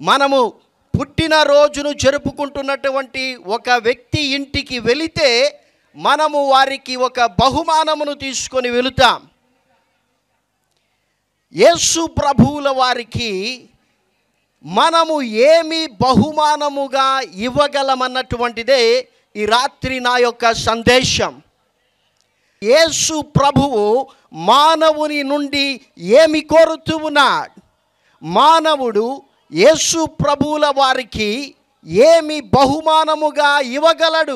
మనము పుట్టినరోజును జరుపుకుంటున్నటువంటి ఒక వ్యక్తి ఇంటికి వెళితే మనము వారికి ఒక బహుమానమును తీసుకొని వెళుతాం యేసు ప్రభువుల వారికి మనము ఏమి బహుమానముగా ఇవ్వగలమన్నటువంటిదే ఈ రాత్రి నా యొక్క సందేశం యేసు ప్రభువు మానవుని నుండి ఏమి కోరుతూ ఉన్నాడు మానవుడు యేసు ప్రభువుల వారికి ఏమి బహుమానముగా ఇవ్వగలడు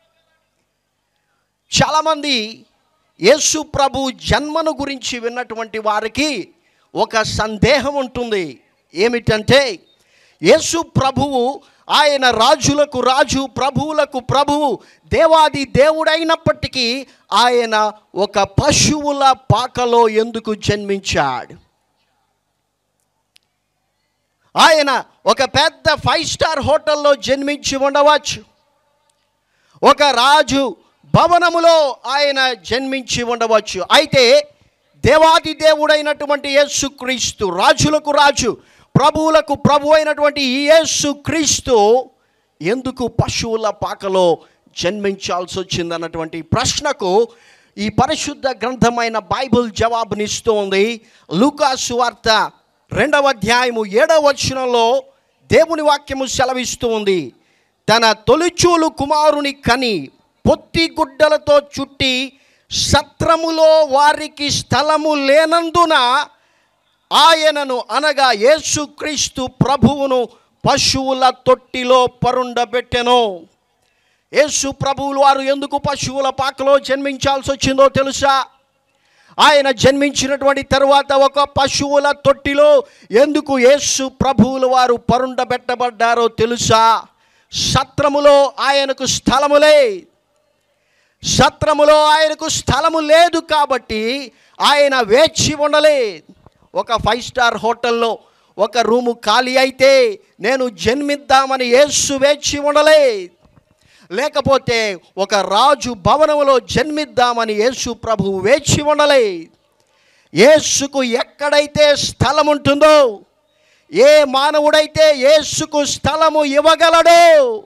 చాలామంది యేసు ప్రభు జన్మను గురించి విన్నటువంటి వారికి ఒక సందేహం ఉంటుంది ఏమిటంటే యేసు ప్రభువు ఆయన రాజులకు రాజు ప్రభువులకు ప్రభువు దేవాది దేవుడైనప్పటికీ ఆయన ఒక పశువుల పాకలో ఎందుకు జన్మించాడు ఆయన ఒక పెద్ద ఫైవ్ స్టార్ హోటల్లో జన్మించి ఉండవచ్చు ఒక రాజు భవనములో ఆయన జన్మించి ఉండవచ్చు అయితే దేవాది దేవుడైనటువంటి యేసుక్రీస్తు రాజులకు రాజు ప్రభువులకు ప్రభు అయినటువంటి ఈ యేసుక్రీస్తు ఎందుకు పశువుల పాకలో జన్మించాల్సి వచ్చిందన్నటువంటి ప్రశ్నకు ఈ పరిశుద్ధ గ్రంథమైన బైబిల్ జవాబునిస్తూ ఉంది లూకాసు వార్త రెండవ అధ్యాయము ఏడవ వచనంలో దేవుని వాక్యము సెలవిస్తూ ఉంది తన తొలిచూలు కుమారుని కని పొత్తి గుడ్డలతో చుట్టి సత్రములో వారికి స్థలము లేనందున ఆయనను అనగా యేసుక్రీస్తు ప్రభువును పశువుల తొట్టిలో పరుండబెట్టెను యేసు ప్రభువులు వారు ఎందుకు పశువుల పాకలో జన్మించాల్సి వచ్చిందో తెలుసా ఆయన జన్మించినటువంటి తరువాత ఒక పశువుల తొట్టిలో ఎందుకు యేసు ప్రభువులు వారు పరుండబెట్టబడ్డారో తెలుసా సత్రములో ఆయనకు స్థలములే సత్రములో ఆయనకు స్థలము లేదు కాబట్టి ఆయన వేచి ఉండలే ఒక ఫైవ్ స్టార్ హోటల్లో ఒక రూము ఖాళీ అయితే నేను జన్మిద్దామని యేసు వేచి ఉండలే లేకపోతే ఒక రాజు భవనములో జన్మిద్దామని యేసు ప్రభు వేచి ఉండలే యేసుకు ఎక్కడైతే స్థలం ఉంటుందో ఏ మానవుడైతే యేసుకు స్థలము ఇవ్వగలడో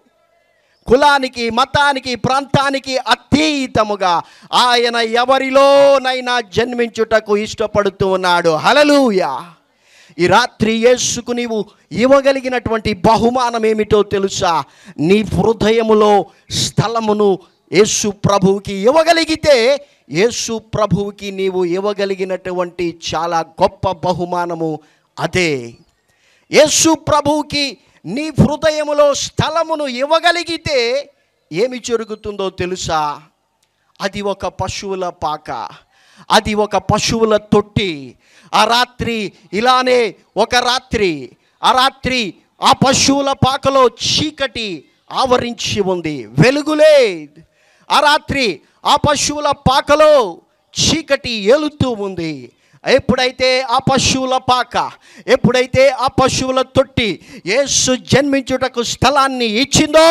కులానికి మతానికి ప్రాంతానికి అతీతముగా ఆయన ఎవరిలోనైనా జన్మించుటకు ఇష్టపడుతూ ఉన్నాడు హలలుయా ఈ రాత్రి యేసుకు నీవు ఇవ్వగలిగినటువంటి బహుమానం ఏమిటో తెలుసా నీ హృదయములో స్థలమును యేసు ప్రభువుకి ఇవ్వగలిగితే యేసు ప్రభువుకి నీవు ఇవ్వగలిగినటువంటి చాలా గొప్ప బహుమానము అదే యేసు ప్రభువుకి నీ హృదయములో స్థలమును ఇవ్వగలిగితే ఏమి జరుగుతుందో తెలుసా అది ఒక పశువుల పాక అది ఒక పశువుల తొట్టి ఆ రాత్రి ఇలానే ఒక రాత్రి ఆ రాత్రి ఆ పశువుల పాకలో చీకటి ఆవరించి ఉంది వెలుగులే ఆ రాత్రి ఆ పశువుల పాకలో చీకటి ఏలుతూ ఉంది ఎప్పుడైతే ఆ పశువుల పాక ఎప్పుడైతే ఆ పశువుల తొట్టి యేసు జన్మించుటకు స్థలాన్ని ఇచ్చిందో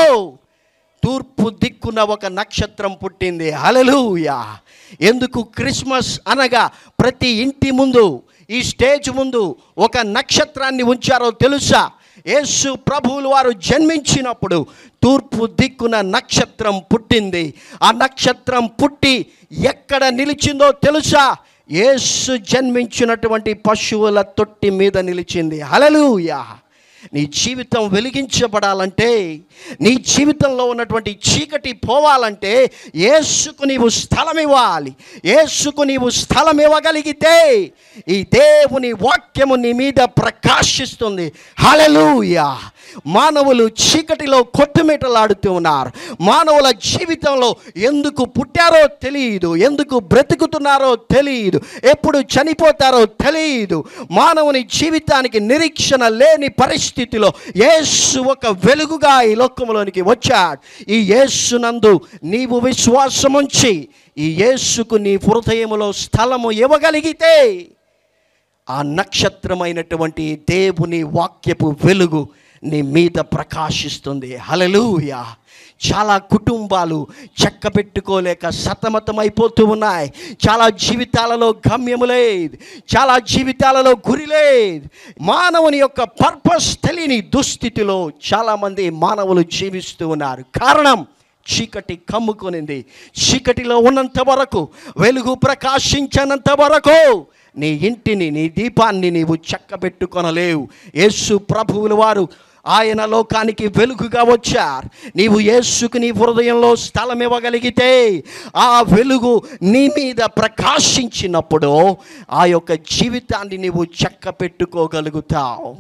తూర్పు దిక్కున ఒక నక్షత్రం పుట్టింది హలలుయా ఎందుకు క్రిస్మస్ అనగా ప్రతి ఇంటి ముందు ఈ స్టేజ్ ముందు ఒక నక్షత్రాన్ని ఉంచారో తెలుసా యేసు ప్రభువులు వారు జన్మించినప్పుడు తూర్పు దిక్కున నక్షత్రం పుట్టింది ఆ నక్షత్రం పుట్టి ఎక్కడ నిలిచిందో తెలుసా యేసు జన్మించినటువంటి పశువుల తొట్టి మీద నిలిచింది హలలుయా నీ జీవితం వెలిగించబడాలంటే నీ జీవితంలో ఉన్నటువంటి చీకటి పోవాలంటే యేసుకు నీవు స్థలం ఇవ్వాలి యేసుకు నీవు స్థలం ఇవ్వగలిగితే ఈ దేవుని వాక్యము నీ మీద ప్రకాశిస్తుంది హలలుయా మానవులు చీకటిలో కొట్టుమిటలాడుతూ ఉన్నారు మానవుల జీవితంలో ఎందుకు పుట్టారో తెలియదు ఎందుకు బ్రతుకుతున్నారో తెలియదు ఎప్పుడు చనిపోతారో తెలియదు మానవుని జీవితానికి నిరీక్షణ లేని పరిస్థితిలో యేసు ఒక వెలుగుగా ఈ లోకంలోనికి వచ్చాడు ఈ యేసునందు నీవు విశ్వాసముంచి ఈ యేసుకు నీ హృదయములో స్థలము ఇవ్వగలిగితే ఆ నక్షత్రమైనటువంటి దేవుని వాక్యపు వెలుగు నీ మీద ప్రకాశిస్తుంది హలలుయా చాలా కుటుంబాలు చెక్క పెట్టుకోలేక సతమతమైపోతూ ఉన్నాయి చాలా జీవితాలలో గమ్యము లేదు చాలా జీవితాలలో గురి లేదు మానవుని యొక్క పర్పస్ తెలియని దుస్థితిలో చాలామంది మానవులు జీవిస్తూ ఉన్నారు కారణం చీకటి కమ్ముకొనింది చీకటిలో ఉన్నంత వరకు వెలుగు ప్రకాశించనంత వరకు నీ ఇంటిని నీ దీపాన్ని నీవు చక్కబెట్టుకొనలేవు యేసు ప్రభువుల వారు ఆయన లోకానికి వెలుగుగా వచ్చారు నీవు యేసుకు నీ హృదయంలో స్థలం ఇవ్వగలిగితే ఆ వెలుగు నీ మీద ప్రకాశించినప్పుడు ఆ యొక్క జీవితాన్ని నీవు చక్క పెట్టుకోగలుగుతావు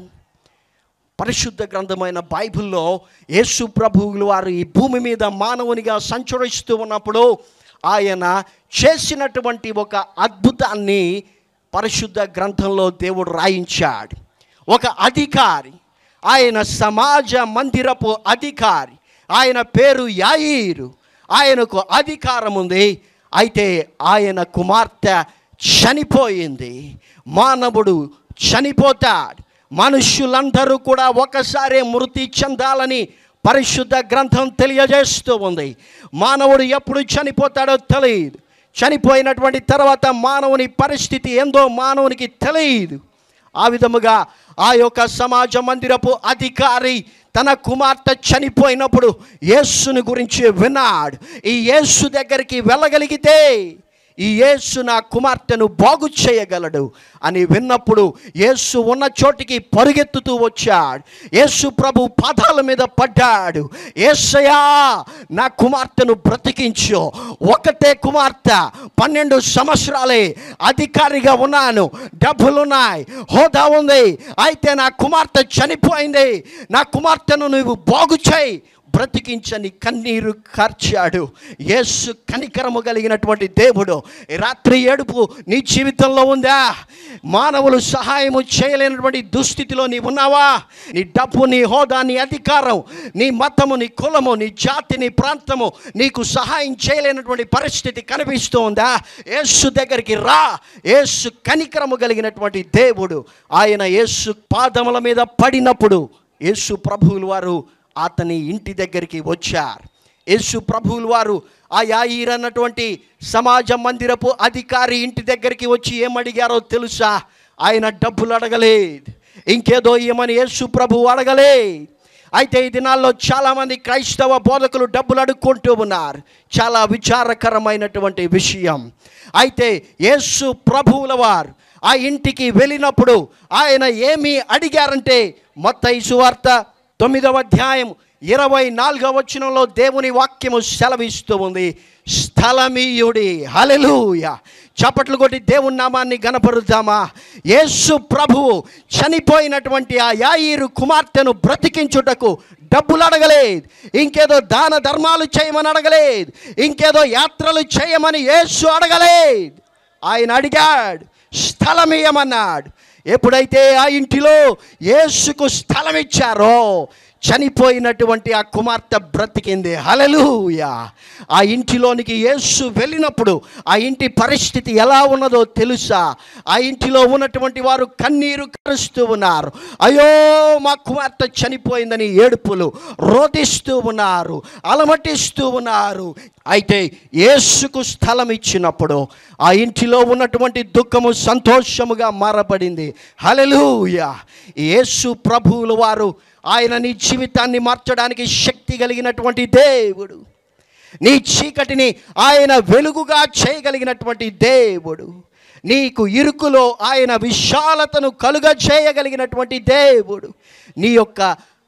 పరిశుద్ధ గ్రంథమైన బైబిల్లో యేసు ప్రభువులు వారు ఈ భూమి మీద మానవునిగా సంచరిస్తూ ఉన్నప్పుడు ఆయన చేసినటువంటి ఒక అద్భుతాన్ని పరిశుద్ధ గ్రంథంలో దేవుడు రాయించాడు ఒక అధికారి ఆయన సమాజ మందిరపు అధికారి ఆయన పేరు యాయీరు ఆయనకు అధికారం ఉంది అయితే ఆయన కుమార్తె చనిపోయింది మానవుడు చనిపోతాడు మనుషులందరూ కూడా ఒకసారి మృతి చెందాలని పరిశుద్ధ గ్రంథం తెలియజేస్తూ ఉంది మానవుడు ఎప్పుడు చనిపోతాడో తెలియదు చనిపోయినటువంటి తర్వాత మానవుని పరిస్థితి ఏందో మానవునికి తెలియదు ఆ విధముగా ఆ యొక్క సమాజ మందిరపు అధికారి తన కుమార్తె చనిపోయినప్పుడు యేసుని గురించి విన్నాడు ఈ యేసు దగ్గరికి వెళ్ళగలిగితే ఈ యేసు నా కుమార్తెను బాగు చేయగలడు అని విన్నప్పుడు యేసు ఉన్న చోటికి పరుగెత్తుతూ వచ్చాడు యేసు ప్రభు పాదాల మీద పడ్డాడు యేసయా నా కుమార్తెను బ్రతికించు ఒకటే కుమార్తె పన్నెండు సంవత్సరాలే అధికారిగా ఉన్నాను డబ్బులున్నాయి హోదా ఉంది అయితే నా కుమార్తె చనిపోయింది నా కుమార్తెను నువ్వు బాగు చేయి బ్రతికించని కన్నీరు కార్చాడు యేసు కనికరము కలిగినటువంటి దేవుడు ఈ రాత్రి ఏడుపు నీ జీవితంలో ఉందా మానవులు సహాయము చేయలేనటువంటి దుస్థితిలో నీ ఉన్నావా నీ డబ్బు నీ హోదా నీ అధికారం నీ మతము నీ కులము నీ జాతి నీ ప్రాంతము నీకు సహాయం చేయలేనటువంటి పరిస్థితి కనిపిస్తూ ఉందా యేసు దగ్గరికి రా యేసు కనికరము కలిగినటువంటి దేవుడు ఆయన యేసు పాదముల మీద పడినప్పుడు యేసు ప్రభువులు వారు అతని ఇంటి దగ్గరికి వచ్చారు యేసు ప్రభువులు వారు ఆ యాయిర్ అన్నటువంటి సమాజ మందిరపు అధికారి ఇంటి దగ్గరికి వచ్చి ఏమడిగారో తెలుసా ఆయన డబ్బులు అడగలేదు ఇంకేదో ఏమని యేసు ప్రభు అడగలేదు అయితే ఈ దినాల్లో చాలామంది క్రైస్తవ బోధకులు డబ్బులు అడుక్కుంటూ ఉన్నారు చాలా విచారకరమైనటువంటి విషయం అయితే యేసు ప్రభువుల వారు ఆ ఇంటికి వెళ్ళినప్పుడు ఆయన ఏమి అడిగారంటే మొత్త సువార్త తొమ్మిదవ అధ్యాయం ఇరవై నాలుగవ వచనంలో దేవుని వాక్యము సెలవిస్తూ ఉంది స్థలమీయుడి హలెలూయ చప్పట్లు కొట్టి దేవుని నామాన్ని గనపరుద్దామా యేసు ప్రభువు చనిపోయినటువంటి ఆ యాయిరు కుమార్తెను బ్రతికించుటకు డబ్బులు అడగలేదు ఇంకేదో దాన ధర్మాలు చేయమని అడగలేదు ఇంకేదో యాత్రలు చేయమని యేసు అడగలేదు ఆయన అడిగాడు స్థలం ఇయ్యమన్నాడు ఎప్పుడైతే ఆ ఇంటిలో యేసుకు స్థలం ఇచ్చారో చనిపోయినటువంటి ఆ కుమార్తె బ్రతికింది హలలుయా ఆ ఇంటిలోనికి యేసు వెళ్ళినప్పుడు ఆ ఇంటి పరిస్థితి ఎలా ఉన్నదో తెలుసా ఆ ఇంటిలో ఉన్నటువంటి వారు కన్నీరు కరుస్తూ ఉన్నారు అయ్యో మా కుమార్తె చనిపోయిందని ఏడుపులు రోధిస్తూ ఉన్నారు అలమటిస్తూ ఉన్నారు అయితే యేసుకు స్థలం ఇచ్చినప్పుడు ఆ ఇంటిలో ఉన్నటువంటి దుఃఖము సంతోషముగా మారబడింది హలలుయా యేసు ప్రభువుల వారు ఆయన నీ జీవితాన్ని మార్చడానికి శక్తి కలిగినటువంటి దేవుడు నీ చీకటిని ఆయన వెలుగుగా చేయగలిగినటువంటి దేవుడు నీకు ఇరుకులో ఆయన విశాలతను కలుగ చేయగలిగినటువంటి దేవుడు నీ యొక్క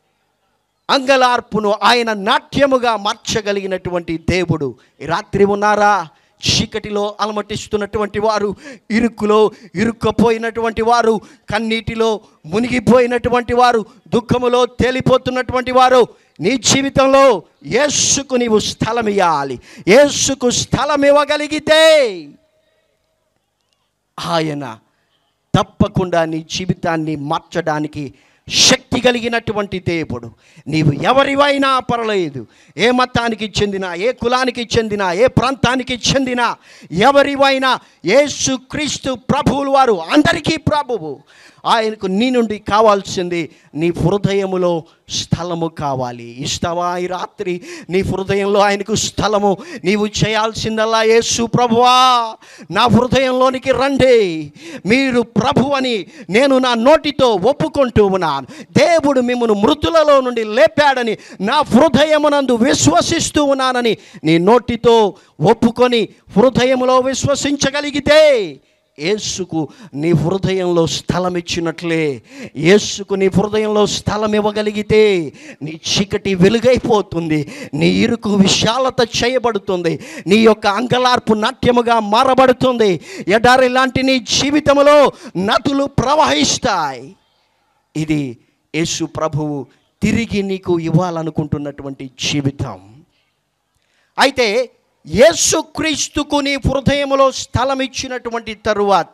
అంగలార్పును ఆయన నాట్యముగా మార్చగలిగినటువంటి దేవుడు ఈ రాత్రి ఉన్నారా చీకటిలో అలమటిస్తున్నటువంటి వారు ఇరుకులో ఇరుక్కపోయినటువంటి వారు కన్నీటిలో మునిగిపోయినటువంటి వారు దుఃఖములో తేలిపోతున్నటువంటి వారు నీ జీవితంలో యేసుకు నీవు స్థలం ఇవ్వాలి యేసుకు స్థలం ఇవ్వగలిగితే ఆయన తప్పకుండా నీ జీవితాన్ని మార్చడానికి శక్తి కలిగినటువంటి దేవుడు నీవు ఎవరివైనా పర్లేదు ఏ మతానికి చెందిన ఏ కులానికి చెందిన ఏ ప్రాంతానికి చెందిన ఎవరివైనా యేసు క్రీస్తు ప్రభువులు వారు అందరికీ ప్రభువు ఆయనకు నీ నుండి కావాల్సింది నీ హృదయములో స్థలము కావాలి ఇస్తావా ఈ రాత్రి నీ హృదయంలో ఆయనకు స్థలము నీవు చేయాల్సిందల్లా యేసు ప్రభువా నా హృదయంలోనికి రండి మీరు ప్రభు అని నేను నా నోటితో ఒప్పుకుంటూ ఉన్నాను దేవుడు మిమ్మల్ని మృతులలో నుండి లేపాడని నా హృదయమునందు విశ్వసిస్తూ ఉన్నానని నీ నోటితో ఒప్పుకొని హృదయములో విశ్వసించగలిగితే యేసుకు నీ హృదయంలో స్థలం ఇచ్చినట్లే యేసుకు నీ హృదయంలో స్థలం ఇవ్వగలిగితే నీ చీకటి వెలుగైపోతుంది నీ ఇరుకు విశాలత చేయబడుతుంది నీ యొక్క అంగలార్పు నాట్యముగా మారబడుతుంది ఎడారి లాంటి నీ జీవితంలో నదులు ప్రవహిస్తాయి ఇది యేసు ప్రభువు తిరిగి నీకు ఇవ్వాలనుకుంటున్నటువంటి జీవితం అయితే యేసుక్రీస్తుకు నీ హృదయములో స్థలం ఇచ్చినటువంటి తరువాత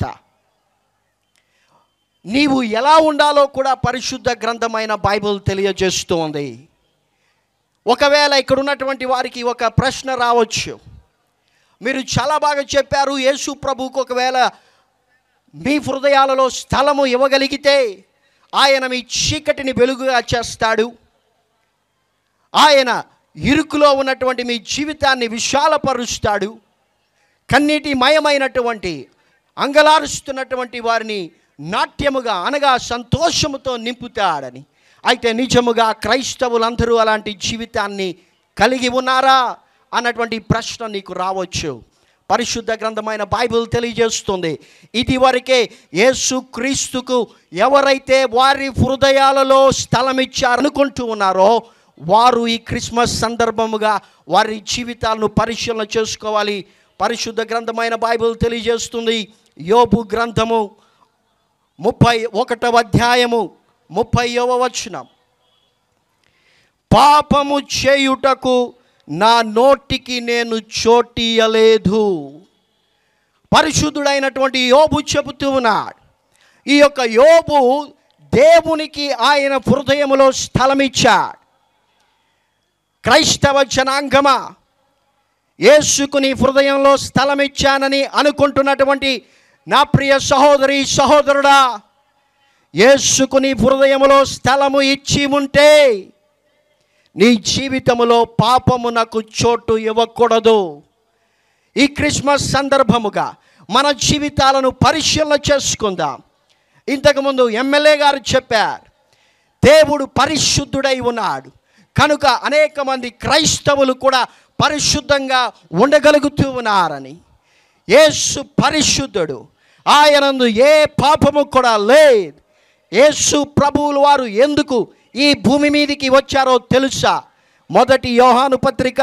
నీవు ఎలా ఉండాలో కూడా పరిశుద్ధ గ్రంథమైన బైబిల్ తెలియజేస్తోంది ఒకవేళ ఇక్కడ ఉన్నటువంటి వారికి ఒక ప్రశ్న రావచ్చు మీరు చాలా బాగా చెప్పారు యేసు ప్రభువుకు ఒకవేళ మీ హృదయాలలో స్థలము ఇవ్వగలిగితే ఆయన మీ చీకటిని వెలుగుగా చేస్తాడు ఆయన ఇరుకులో ఉన్నటువంటి మీ జీవితాన్ని విశాలపరుస్తాడు కన్నీటి మయమైనటువంటి అంగలారుస్తున్నటువంటి వారిని నాట్యముగా అనగా సంతోషముతో నింపుతాడని అయితే నిజముగా క్రైస్తవులందరూ అలాంటి జీవితాన్ని కలిగి ఉన్నారా అన్నటువంటి ప్రశ్న నీకు రావచ్చు పరిశుద్ధ గ్రంథమైన బైబిల్ తెలియజేస్తుంది ఇది వరకే యేసు క్రీస్తుకు ఎవరైతే వారి హృదయాలలో స్థలం ఇచ్చారనుకుంటూ ఉన్నారో వారు ఈ క్రిస్మస్ సందర్భముగా వారి జీవితాలను పరిశీలన చేసుకోవాలి పరిశుద్ధ గ్రంథమైన బైబిల్ తెలియజేస్తుంది యోబు గ్రంథము ముప్పై ఒకటవ అధ్యాయము ముప్పైవ వచనం పాపము చేయుటకు నా నోటికి నేను చోటియలేదు పరిశుద్ధుడైనటువంటి యోబు చెబుతూ ఉన్నాడు ఈ యొక్క యోబు దేవునికి ఆయన హృదయములో స్థలమిచ్చాడు క్రైస్తవ జనాంగమా యేసుకు నీ హృదయంలో స్థలం ఇచ్చానని అనుకుంటున్నటువంటి నా ప్రియ సహోదరి సహోదరుడా యేసుకు నీ హృదయములో స్థలము ఇచ్చి ఉంటే నీ జీవితములో పాపమునకు చోటు ఇవ్వకూడదు ఈ క్రిస్మస్ సందర్భముగా మన జీవితాలను పరిశీలన చేసుకుందాం ఇంతకుముందు ఎమ్మెల్యే గారు చెప్పారు దేవుడు పరిశుద్ధుడై ఉన్నాడు కనుక అనేక మంది క్రైస్తవులు కూడా పరిశుద్ధంగా ఉండగలుగుతూ ఉన్నారని యేసు పరిశుద్ధుడు ఆయనందు ఏ పాపము కూడా లేదు యేసు ప్రభువులు వారు ఎందుకు ఈ భూమి మీదికి వచ్చారో తెలుసా మొదటి యోహాను పత్రిక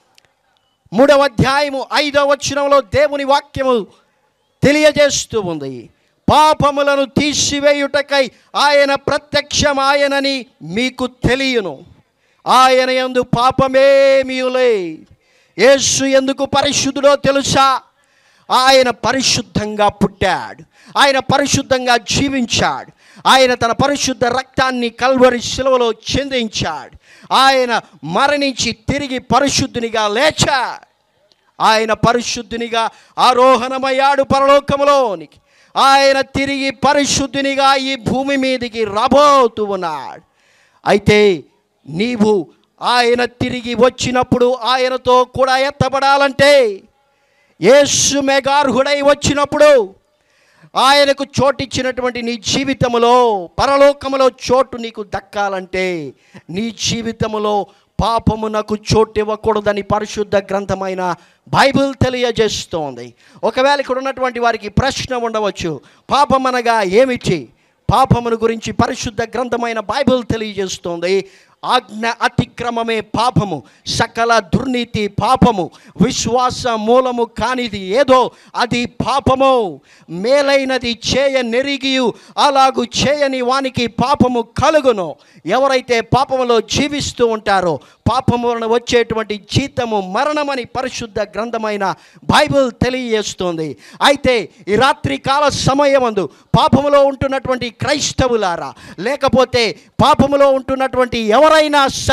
మూడవ అధ్యాయము ఐదవ వచనంలో దేవుని వాక్యము తెలియజేస్తూ ఉంది పాపములను తీసివేయుటకై ఆయన ప్రత్యక్షమాయనని మీకు తెలియను ఆయన యందు పాపమేమీ లేదు యేసు ఎందుకు పరిశుద్ధుడో తెలుసా ఆయన పరిశుద్ధంగా పుట్టాడు ఆయన పరిశుద్ధంగా జీవించాడు ఆయన తన పరిశుద్ధ రక్తాన్ని కల్వరి శిలువలో చెందించాడు ఆయన మరణించి తిరిగి పరిశుద్ధునిగా లేచాడు ఆయన పరిశుద్ధునిగా ఆరోహణమయ్యాడు పరలోకములోనికి ఆయన తిరిగి పరిశుద్ధునిగా ఈ భూమి మీదికి రాబోతూ ఉన్నాడు అయితే నీవు ఆయన తిరిగి వచ్చినప్పుడు ఆయనతో కూడా ఎత్తబడాలంటే యేసు మెగార్హుడై వచ్చినప్పుడు ఆయనకు చోటిచ్చినటువంటి నీ జీవితములో పరలోకములో చోటు నీకు దక్కాలంటే నీ జీవితములో పాపమునకు చోటు ఇవ్వకూడదని పరిశుద్ధ గ్రంథమైన బైబిల్ తెలియజేస్తోంది ఒకవేళ ఇక్కడ ఉన్నటువంటి వారికి ప్రశ్న ఉండవచ్చు పాపం అనగా ఏమిటి పాపమును గురించి పరిశుద్ధ గ్రంథమైన బైబిల్ తెలియజేస్తోంది ఆజ్ఞ అతిక్రమమే పాపము సకల దుర్నీతి పాపము విశ్వాస మూలము కానిది ఏదో అది పాపము మేలైనది చేయ నెరిగియు అలాగు చేయని వానికి పాపము కలుగును ఎవరైతే పాపములో జీవిస్తూ ఉంటారో పాపము వలన వచ్చేటువంటి జీతము మరణమని పరిశుద్ధ గ్రంథమైన బైబిల్ తెలియజేస్తుంది అయితే ఈ రాత్రి కాల సమయమందు పాపములో ఉంటున్నటువంటి క్రైస్తవులారా లేకపోతే పాపములో ఉంటున్నటువంటి ఎవరైనా సరే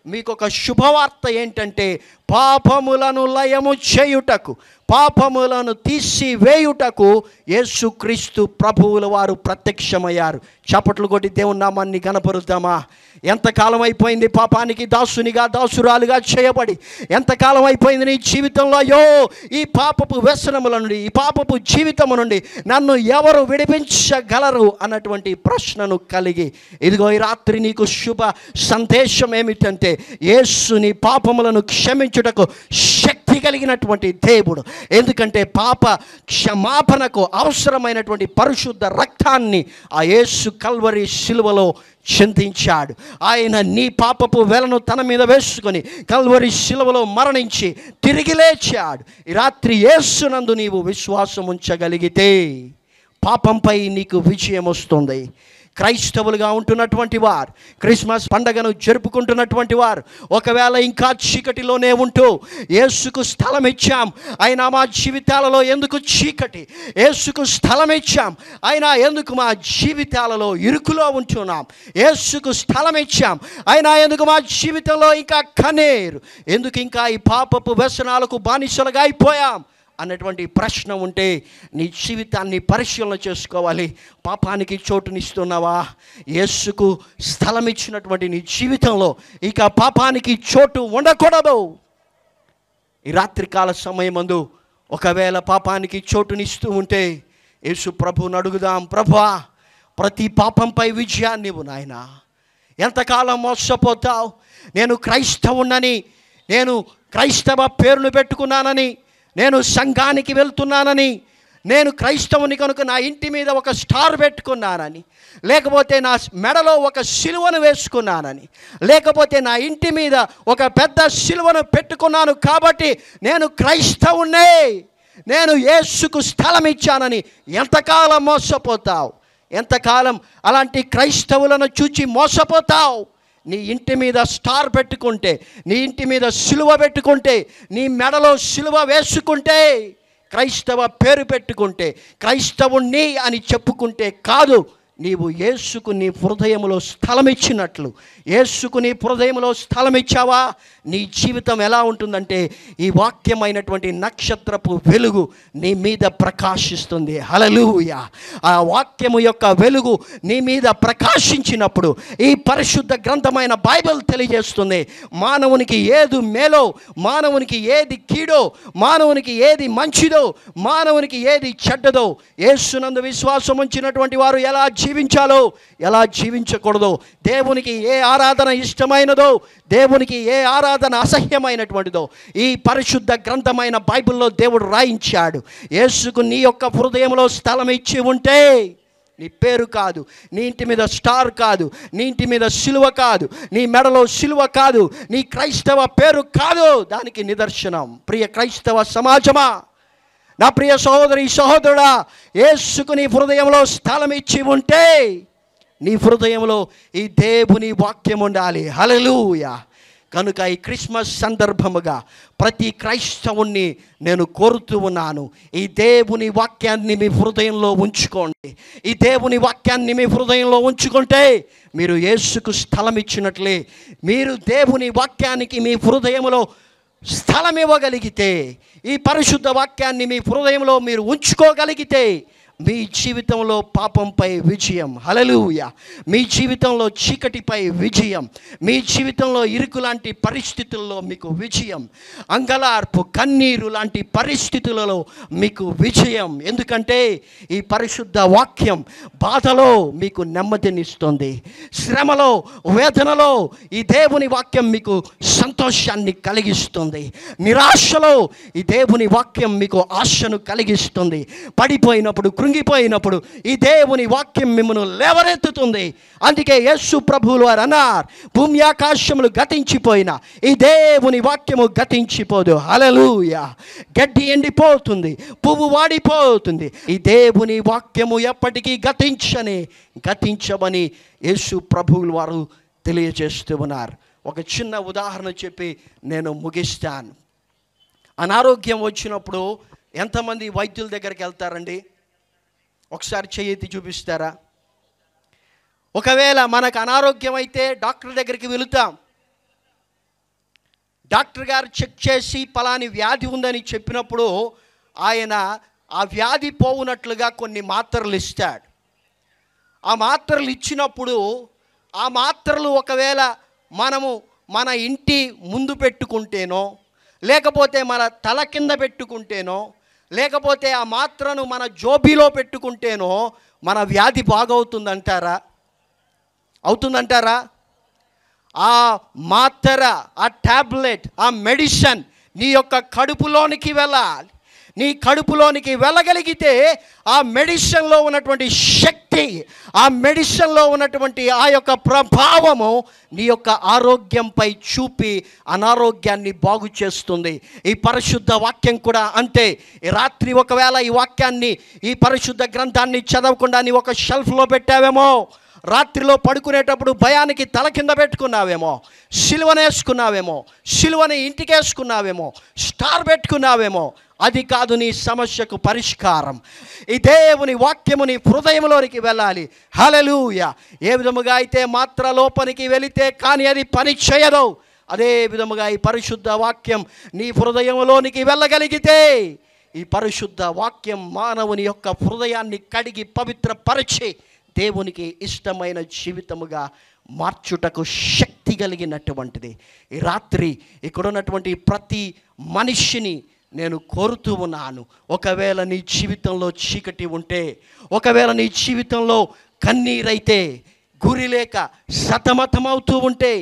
మీకు ఒక శుభవార్త ఏంటంటే పాపములను లయము చేయుటకు పాపములను తీసి వేయుటకు యేసుక్రీస్తు ప్రభువుల వారు ప్రత్యక్షమయ్యారు చప్పట్లు కొట్టి దేవుని నామాన్ని కనపరుద్దామా ఎంతకాలం అయిపోయింది పాపానికి దాసునిగా దాసురాలుగా చేయబడి ఎంతకాలం అయిపోయింది నీ జీవితంలో అయ్యో ఈ పాపపు వ్యసనముల నుండి ఈ పాపపు జీవితము నుండి నన్ను ఎవరు విడిపించగలరు అన్నటువంటి ప్రశ్నను కలిగి ఇదిగో ఈ రాత్రి నీకు శుభ సందేశం ఏమిటంటే యేసు నీ పాపములను క్షమించుటకు శక్తి కలిగినటువంటి దేవుడు ఎందుకంటే పాప క్షమాపణకు అవసరమైనటువంటి పరిశుద్ధ రక్తాన్ని ఆ యేసు కల్వరి శిలువలో చింతించాడు ఆయన నీ పాపపు వెలను తన మీద వేసుకొని కల్వరి శిలువలో మరణించి తిరిగి లేచాడు ఈ రాత్రి యేసునందు నీవు విశ్వాసం ఉంచగలిగితే పాపంపై నీకు విజయం వస్తుంది క్రైస్తవులుగా ఉంటున్నటువంటి వారు క్రిస్మస్ పండగను జరుపుకుంటున్నటువంటి వారు ఒకవేళ ఇంకా చీకటిలోనే ఉంటూ యేసుకు స్థలం ఇచ్చాం అయినా మా జీవితాలలో ఎందుకు చీకటి యేసుకు స్థలం ఇచ్చాం అయినా ఎందుకు మా జీవితాలలో ఇరుకులో ఉంటున్నాం యేసుకు స్థలం ఇచ్చాం అయినా ఎందుకు మా జీవితంలో ఇంకా కనేరు ఎందుకు ఇంకా ఈ పాపపు వ్యసనాలకు బానిసలుగా అయిపోయాం అన్నటువంటి ప్రశ్న ఉంటే నీ జీవితాన్ని పరిశీలన చేసుకోవాలి పాపానికి చోటునిస్తున్నావా యేసుకు స్థలం ఇచ్చినటువంటి నీ జీవితంలో ఇక పాపానికి చోటు ఉండకూడదు ఈ రాత్రికాల సమయమందు ఒకవేళ పాపానికి చోటునిస్తూ ఉంటే యేసు ప్రభుని అడుగుదాం ప్రభా ప్రతి పాపంపై విజయాన్ని ఇవ్వు నాయన ఎంతకాలం మోసపోతావు నేను క్రైస్తవునని నేను క్రైస్తవ పేరును పెట్టుకున్నానని నేను సంఘానికి వెళ్తున్నానని నేను క్రైస్తవుని కనుక నా ఇంటి మీద ఒక స్టార్ పెట్టుకున్నానని లేకపోతే నా మెడలో ఒక సిలువను వేసుకున్నానని లేకపోతే నా ఇంటి మీద ఒక పెద్ద సిలువను పెట్టుకున్నాను కాబట్టి నేను క్రైస్తవునే నేను యేసుకు స్థలం ఇచ్చానని ఎంతకాలం మోసపోతావు ఎంతకాలం అలాంటి క్రైస్తవులను చూచి మోసపోతావు నీ ఇంటి మీద స్టార్ పెట్టుకుంటే నీ ఇంటి మీద సిలువ పెట్టుకుంటే నీ మెడలో సిలువ వేసుకుంటే క్రైస్తవ పేరు పెట్టుకుంటే క్రైస్తవుణ్ణి అని చెప్పుకుంటే కాదు నీవు యేసుకు నీ హృదయములో స్థలం ఇచ్చినట్లు యేసుకు నీ హృదయంలో స్థలం ఇచ్చావా నీ జీవితం ఎలా ఉంటుందంటే ఈ వాక్యమైనటువంటి నక్షత్రపు వెలుగు నీ మీద ప్రకాశిస్తుంది హలలుయ ఆ వాక్యము యొక్క వెలుగు నీ మీద ప్రకాశించినప్పుడు ఈ పరిశుద్ధ గ్రంథమైన బైబిల్ తెలియజేస్తుంది మానవునికి ఏది మేలో మానవునికి ఏది కీడో మానవునికి ఏది మంచిదో మానవునికి ఏది చెడ్డదో యేసునందు విశ్వాసం ఉంచినటువంటి వారు ఎలా జీవించాలో ఎలా జీవించకూడదో దేవునికి ఏ ఆరాధన ఇష్టమైనదో దేవునికి ఏ ఆరాధన అసహ్యమైనటువంటిదో ఈ పరిశుద్ధ గ్రంథమైన బైబిల్లో దేవుడు రాయించాడు యేసుకు నీ యొక్క హృదయంలో స్థలం ఇచ్చి ఉంటే నీ పేరు కాదు నీ ఇంటి మీద స్టార్ కాదు నీ ఇంటి మీద సిలువ కాదు నీ మెడలో సిలువ కాదు నీ క్రైస్తవ పేరు కాదు దానికి నిదర్శనం ప్రియ క్రైస్తవ సమాజమా నా ప్రియ సహోదరి సహోదరుడా యేసుకు నీ హృదయంలో స్థలం ఇచ్చి ఉంటే నీ హృదయంలో ఈ దేవుని వాక్యం ఉండాలి హలలుయ కనుక ఈ క్రిస్మస్ సందర్భముగా ప్రతి క్రైస్తవుణ్ణి నేను కోరుతూ ఉన్నాను ఈ దేవుని వాక్యాన్ని మీ హృదయంలో ఉంచుకోండి ఈ దేవుని వాక్యాన్ని మీ హృదయంలో ఉంచుకుంటే మీరు యేసుకు స్థలం ఇచ్చినట్లే మీరు దేవుని వాక్యానికి మీ హృదయంలో స్థలం ఇవ్వగలిగితే ఈ పరిశుద్ధ వాక్యాన్ని మీ హృదయంలో మీరు ఉంచుకోగలిగితే మీ జీవితంలో పాపంపై విజయం హలలుయ మీ జీవితంలో చీకటిపై విజయం మీ జీవితంలో ఇరుకు లాంటి పరిస్థితుల్లో మీకు విజయం అంగలార్పు కన్నీరు లాంటి పరిస్థితులలో మీకు విజయం ఎందుకంటే ఈ పరిశుద్ధ వాక్యం బాధలో మీకు నెమ్మదినిస్తుంది శ్రమలో వేదనలో ఈ దేవుని వాక్యం మీకు సంతోషాన్ని కలిగిస్తుంది నిరాశలో ఈ దేవుని వాక్యం మీకు ఆశను కలిగిస్తుంది పడిపోయినప్పుడు కృంగిపోయినప్పుడు ఈ దేవుని వాక్యం మిమ్మల్ని లేవనెత్తుతుంది అందుకే యేసు ప్రభువులు వారు అన్నారు భూమి ఆకాశములు గతించిపోయిన ఈ దేవుని వాక్యము గతించిపోదు హలలుయ గడ్డి ఎండిపోతుంది పువ్వు వాడిపోతుంది ఈ దేవుని వాక్యము ఎప్పటికీ గతించని గతించమని యేసు ప్రభువులు వారు తెలియజేస్తూ ఉన్నారు ఒక చిన్న ఉదాహరణ చెప్పి నేను ముగిస్తాను అనారోగ్యం వచ్చినప్పుడు ఎంతమంది వైద్యుల దగ్గరికి వెళ్తారండి ఒకసారి చెయ్యి చూపిస్తారా ఒకవేళ మనకు అనారోగ్యం అయితే డాక్టర్ దగ్గరికి వెళుతాం డాక్టర్ గారు చెక్ చేసి పలాని వ్యాధి ఉందని చెప్పినప్పుడు ఆయన ఆ వ్యాధి పోవునట్లుగా కొన్ని మాత్రలు ఇస్తాడు ఆ మాత్రలు ఇచ్చినప్పుడు ఆ మాత్రలు ఒకవేళ మనము మన ఇంటి ముందు పెట్టుకుంటేనో లేకపోతే మన తల కింద పెట్టుకుంటేనో లేకపోతే ఆ మాత్రను మన జోబీలో పెట్టుకుంటేనో మన వ్యాధి బాగవుతుందంటారా అవుతుందంటారా ఆ మాత్ర ఆ టాబ్లెట్ ఆ మెడిసిన్ నీ యొక్క కడుపులోనికి వెళ్ళాలి నీ కడుపులోనికి వెళ్ళగలిగితే ఆ మెడిసిన్లో ఉన్నటువంటి శక్తి ఆ మెడిసిన్లో ఉన్నటువంటి ఆ యొక్క ప్రభావము నీ యొక్క ఆరోగ్యంపై చూపి అనారోగ్యాన్ని బాగు చేస్తుంది ఈ పరిశుద్ధ వాక్యం కూడా అంతే ఈ రాత్రి ఒకవేళ ఈ వాక్యాన్ని ఈ పరిశుద్ధ గ్రంథాన్ని చదవకుండా నీ ఒక షెల్ఫ్లో పెట్టావేమో రాత్రిలో పడుకునేటప్పుడు భయానికి తల కింద పెట్టుకున్నావేమో సిలువను వేసుకున్నావేమో సిలువని ఇంటికి వేసుకున్నావేమో స్టార్ పెట్టుకున్నావేమో అది కాదు నీ సమస్యకు పరిష్కారం ఈ దేవుని వాక్యము నీ హృదయంలోనికి వెళ్ళాలి హలలుయ ఏ విధముగా అయితే మాత్ర లోపలికి వెళితే కానీ అది పని చేయదు అదే విధముగా ఈ పరిశుద్ధ వాక్యం నీ హృదయంలోనికి వెళ్ళగలిగితే ఈ పరిశుద్ధ వాక్యం మానవుని యొక్క హృదయాన్ని కడిగి పవిత్రపరిచి దేవునికి ఇష్టమైన జీవితముగా మార్చుటకు శక్తి కలిగినటువంటిది ఈ రాత్రి ఇక్కడ ఉన్నటువంటి ప్రతి మనిషిని నేను కోరుతూ ఉన్నాను ఒకవేళ నీ జీవితంలో చీకటి ఉంటే ఒకవేళ నీ జీవితంలో కన్నీరైతే గురి లేక సతమతమవుతూ ఉంటే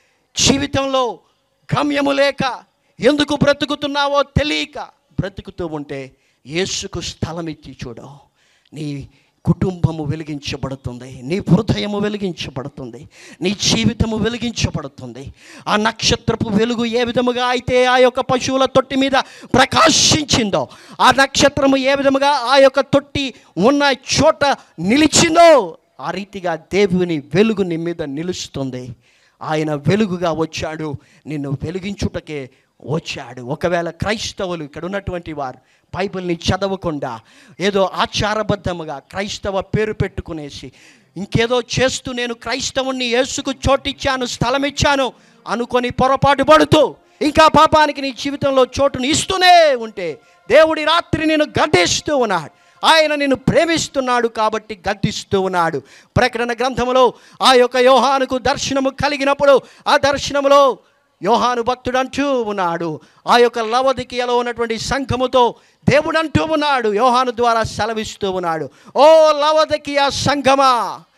జీవితంలో గమ్యము లేక ఎందుకు బ్రతుకుతున్నావో తెలియక బ్రతుకుతూ ఉంటే యేసుకు స్థలం ఇచ్చి చూడు నీ కుటుంబము వెలిగించబడుతుంది నీ హృదయము వెలిగించబడుతుంది నీ జీవితము వెలిగించబడుతుంది ఆ నక్షత్రపు వెలుగు ఏ విధముగా అయితే ఆ యొక్క పశువుల తొట్టి మీద ప్రకాశించిందో ఆ నక్షత్రము ఏ విధముగా ఆ యొక్క తొట్టి ఉన్న చోట నిలిచిందో ఆ రీతిగా దేవుని వెలుగు నీ మీద నిలుస్తుంది ఆయన వెలుగుగా వచ్చాడు నిన్ను వెలిగించుటకే వచ్చాడు ఒకవేళ క్రైస్తవులు ఇక్కడ ఉన్నటువంటి వారు బైబిల్ని చదవకుండా ఏదో ఆచారబద్ధముగా క్రైస్తవ పేరు పెట్టుకునేసి ఇంకేదో చేస్తూ నేను క్రైస్తవుణ్ణి యేసుకు చోటిచ్చాను స్థలం ఇచ్చాను అనుకొని పొరపాటు పడుతూ ఇంకా పాపానికి నీ జీవితంలో చోటును ఇస్తూనే ఉంటే దేవుడి రాత్రి నేను గడ్డిస్తూ ఉన్నాడు ఆయన నిన్ను ప్రేమిస్తున్నాడు కాబట్టి గద్దిస్తూ ఉన్నాడు ప్రకటన గ్రంథములో ఆ యొక్క యోహానుకు దర్శనము కలిగినప్పుడు ఆ దర్శనములో యోహాను భక్తుడు అంటూ ఉన్నాడు ఆ యొక్క లవదికియలో ఉన్నటువంటి సంఘముతో దేవుడు అంటూ ఉన్నాడు యోహాను ద్వారా సెలవిస్తూ ఉన్నాడు ఓ లవదికియ సంఘమా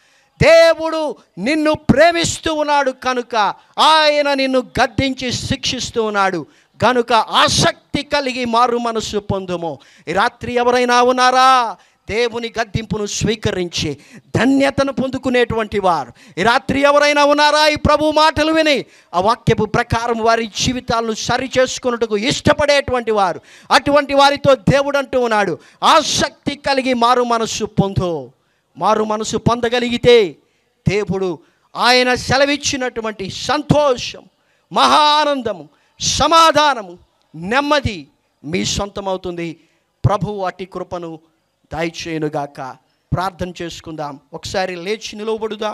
దేవుడు నిన్ను ప్రేమిస్తూ ఉన్నాడు కనుక ఆయన నిన్ను గద్దించి శిక్షిస్తూ ఉన్నాడు కనుక ఆసక్తి కలిగి మారు మనసు పొందుము ఈ రాత్రి ఎవరైనా ఉన్నారా దేవుని గద్దింపును స్వీకరించి ధన్యతను పొందుకునేటువంటి వారు ఈ రాత్రి ఎవరైనా ఉన్నారా ఈ ప్రభు మాటలు విని ఆ వాక్యపు ప్రకారం వారి జీవితాలను సరి చేసుకున్నట్టుకు ఇష్టపడేటువంటి వారు అటువంటి వారితో దేవుడు అంటూ ఉన్నాడు ఆసక్తి కలిగి మారు మనస్సు పొందు మారు మనసు పొందగలిగితే దేవుడు ఆయన సెలవిచ్చినటువంటి సంతోషం మహా ఆనందము సమాధానము నెమ్మది మీ సొంతమవుతుంది ప్రభు అట్టి కృపను దయచేయునుగాక ప్రార్థన చేసుకుందాం ఒకసారి లేచి నిలవబడుదాం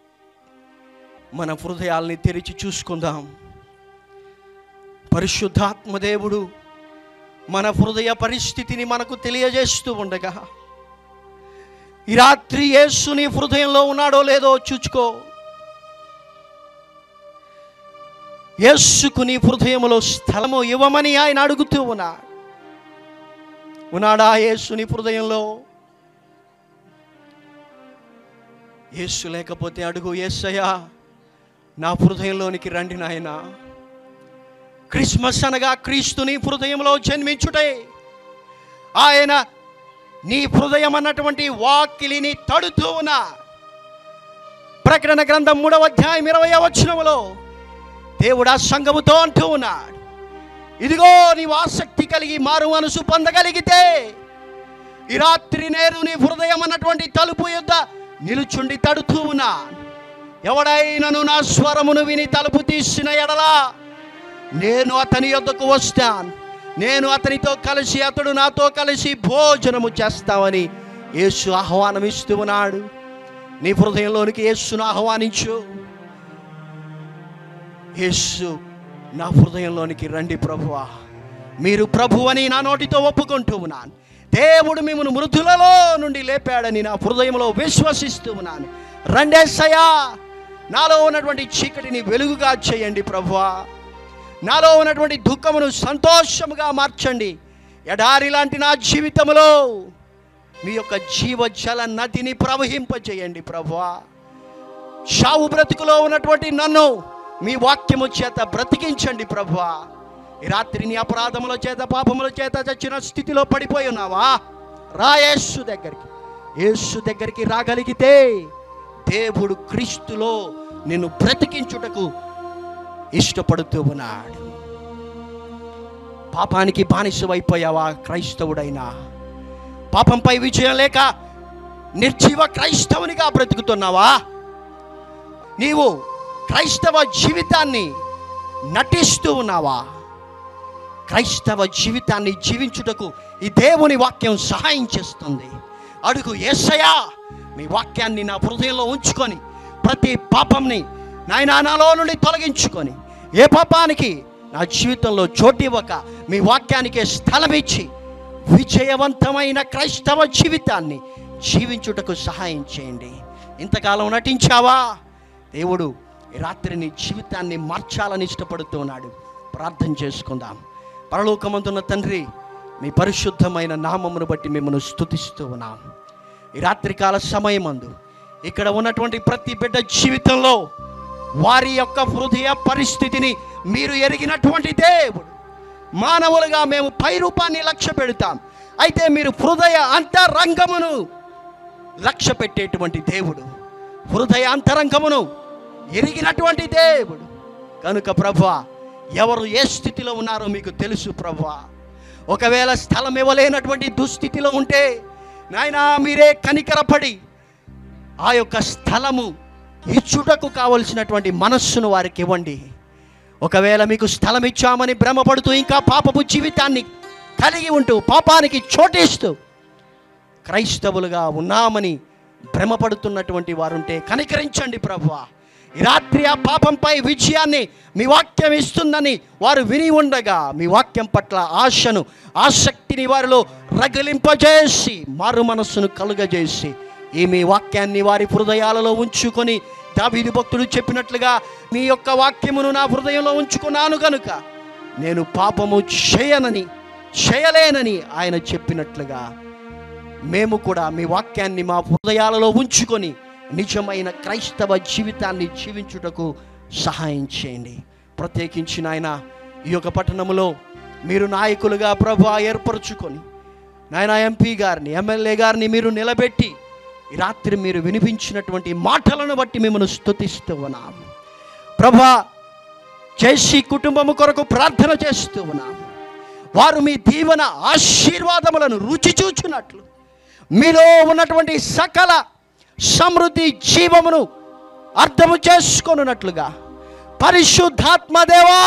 మన హృదయాల్ని తెరిచి చూసుకుందాం పరిశుద్ధాత్మదేవుడు మన హృదయ పరిస్థితిని మనకు తెలియజేస్తూ ఉండగా ఈ రాత్రి యేసు నీ హృదయంలో ఉన్నాడో లేదో చూచుకో యేసుకు నీ హృదయంలో స్థలము ఇవ్వమని ఆయన అడుగుతూ ఉన్నాడు ఉన్నాడా యేసు నీ హృదయంలో యేసు లేకపోతే అడుగు యేసయ్యా నా హృదయంలోనికి రండి నాయనా క్రిస్మస్ అనగా క్రీస్తుని హృదయంలో జన్మించుటే ఆయన నీ హృదయం అన్నటువంటి వాకిలిని తడుతూ ఉన్నా ప్రకటన గ్రంథం మూడవ అధ్యాయం ఇరవై వచనములో దేవుడు ఆ సంఘముతో అంటూ ఉన్నాడు ఇదిగో నీవు ఆసక్తి కలిగి మారు మనసు పొందగలిగితే ఈ రాత్రి నేను నీ హృదయం అన్నటువంటి తలుపు యొద్ద నిలుచుండి తడుతూ ఉన్నా ఎవడైనను నా స్వరమును విని తలుపు తీసిన ఎడలా నేను అతని యొద్దకు వస్తాను నేను అతనితో కలిసి అతడు నాతో కలిసి భోజనము చేస్తామని యేసు ఆహ్వానం ఇస్తూ ఉన్నాడు నీ హృదయంలోనికి యేసును ఆహ్వానించు యేసు నా హృదయంలోనికి రండి ప్రభువా మీరు ప్రభు అని నా నోటితో ఒప్పుకుంటూ ఉన్నాను దేవుడు మిమ్మల్ని మృదులలో నుండి లేపాడని నా హృదయంలో విశ్వసిస్తూ ఉన్నాను రండేసయ్యా నాలో ఉన్నటువంటి చీకటిని వెలుగుగా చేయండి ప్రభువా నాలో ఉన్నటువంటి దుఃఖమును సంతోషముగా మార్చండి ఎడారి లాంటి నా జీవితంలో మీ యొక్క జీవజల నదిని ప్రవహింపజేయండి ప్రభువా షావు బ్రతుకులో ఉన్నటువంటి నన్ను మీ వాక్యము చేత బ్రతికించండి ప్రభువా ఈ రాత్రి నీ అపరాధముల చేత పాపముల చేత చచ్చిన స్థితిలో పడిపోయి ఉన్నావా రా యేసు దగ్గరికి యేసు దగ్గరికి రాగలిగితే దేవుడు క్రీస్తులో నిన్ను బ్రతికించుటకు ఇష్టపడుతూ ఉన్నాడు పాపానికి బానిసవైపోయావా క్రైస్తవుడైనా పాపంపై విజయం లేక నిర్జీవ క్రైస్తవునిగా బ్రతుకుతున్నావా నీవు క్రైస్తవ జీవితాన్ని నటిస్తూ ఉన్నావా క్రైస్తవ జీవితాన్ని జీవించుటకు ఈ దేవుని వాక్యం సహాయం చేస్తుంది అడుగు ఏసయా మీ వాక్యాన్ని నా హృదయంలో ఉంచుకొని ప్రతి పాపంని నాయనా నాలో నుండి తొలగించుకొని ఏ పాపానికి నా జీవితంలో చోటివ్వక మీ వాక్యానికే స్థలం ఇచ్చి విజయవంతమైన క్రైస్తవ జీవితాన్ని జీవించుటకు సహాయం చేయండి ఇంతకాలం నటించావా దేవుడు ఈ రాత్రి నీ జీవితాన్ని మార్చాలని ఇష్టపడుతున్నాడు ప్రార్థన చేసుకుందాం పరలోకమందున్న తండ్రి మీ పరిశుద్ధమైన నామమును బట్టి మిమ్మల్ని స్తుతిస్తూ ఉన్నాం ఈ రాత్రికాల సమయమందు ఇక్కడ ఉన్నటువంటి ప్రతి బిడ్డ జీవితంలో వారి యొక్క హృదయ పరిస్థితిని మీరు ఎరిగినటువంటి దేవుడు మానవులుగా మేము పై రూపాన్ని లక్ష్య పెడతాం అయితే మీరు హృదయ అంతరంగమును లక్ష్య పెట్టేటువంటి దేవుడు హృదయ అంతరంగమును ఎరిగినటువంటి దేవుడు కనుక ప్రభా ఎవరు ఏ స్థితిలో ఉన్నారో మీకు తెలుసు ప్రభా ఒకవేళ స్థలం ఇవ్వలేనటువంటి దుస్థితిలో ఉంటే నాయనా మీరే కనికరపడి ఆ యొక్క స్థలము ఇచ్చుటకు కావలసినటువంటి మనస్సును వారికి ఇవ్వండి ఒకవేళ మీకు స్థలం ఇచ్చామని భ్రమపడుతూ ఇంకా పాపపు జీవితాన్ని కలిగి ఉంటూ పాపానికి చోటిస్తూ క్రైస్తవులుగా ఉన్నామని భ్రమపడుతున్నటువంటి వారుంటే కనికరించండి ప్రభువా ఈ రాత్రి ఆ పాపంపై విజయాన్ని మీ వాక్యం ఇస్తుందని వారు విని ఉండగా మీ వాక్యం పట్ల ఆశను ఆసక్తిని వారిలో రగిలింపజేసి మారు మనస్సును కలుగజేసి ఈ మీ వాక్యాన్ని వారి హృదయాలలో ఉంచుకొని దావీదు భక్తుడు చెప్పినట్లుగా మీ యొక్క వాక్యమును నా హృదయంలో ఉంచుకున్నాను గనుక నేను పాపము చేయనని చేయలేనని ఆయన చెప్పినట్లుగా మేము కూడా మీ వాక్యాన్ని మా హృదయాలలో ఉంచుకొని నిజమైన క్రైస్తవ జీవితాన్ని జీవించుటకు సహాయం చేయండి ప్రత్యేకించి నాయన ఈ యొక్క పట్టణంలో మీరు నాయకులుగా ప్రభు ఏర్పరచుకొని నాయన ఎంపీ గారిని ఎమ్మెల్యే గారిని మీరు నిలబెట్టి ఈ రాత్రి మీరు వినిపించినటువంటి మాటలను బట్టి మిమ్మల్ని స్తుతిస్తూ ఉన్నాము ప్రభా చేసి కుటుంబము కొరకు ప్రార్థన చేస్తూ ఉన్నాము వారు మీ దీవెన ఆశీర్వాదములను రుచి చూచున్నట్లు మీలో ఉన్నటువంటి సకల సమృద్ధి జీవమును అర్థము చేసుకొనున్నట్లుగా పరిశుద్ధాత్మదేవా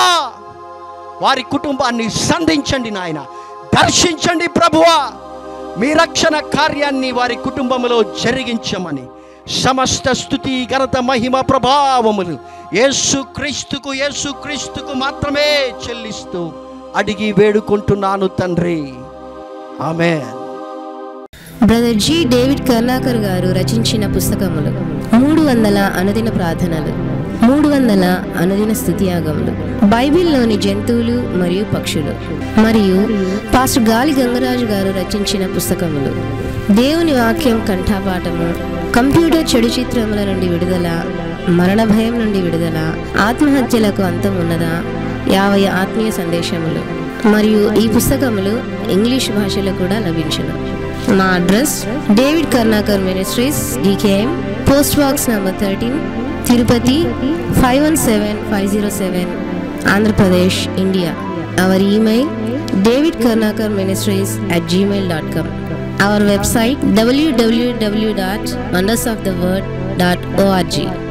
వారి కుటుంబాన్ని సంధించండి నాయన దర్శించండి ప్రభువా మీ రక్షణ కార్యాన్ని వారి కుటుంబంలో జరిగించమని సమస్త స్థుతి ఘనత మహిమ ప్రభావములు యేసు క్రీస్తుకు యేసు క్రీస్తుకు మాత్రమే చెల్లిస్తూ అడిగి వేడుకుంటున్నాను తండ్రి amen brother G David Karnakar గారు రచించిన పుస్తకములు మూడు వందల అనుదిన ప్రార్థనలు మూడు వందల అనుదిన స్థుతియాగములు బైబిల్లోని జంతువులు మరియు పక్షులు మరియు పాస్టర్ గాలి గంగరాజు గారు రచించిన పుస్తకములు దేవుని వాక్యం కంఠాపాఠము కంప్యూటర్ చెడు చిత్రముల నుండి విడుదల మరణ భయం నుండి విడుదల ఆత్మహత్యలకు అంతం ఉన్నదా యాభై ఆత్మీయ సందేశములు మరియు ఈ పుస్తకములు ఇంగ్లీష్ భాషలో కూడా లభించును మా address David Karnakar ministries DKM post box number thirteen Tirupati five one seven five zero seven Andhra Pradesh India our email David Karnakar ministries at Gmail dot com our website WWW dot wonders of the world dot ORG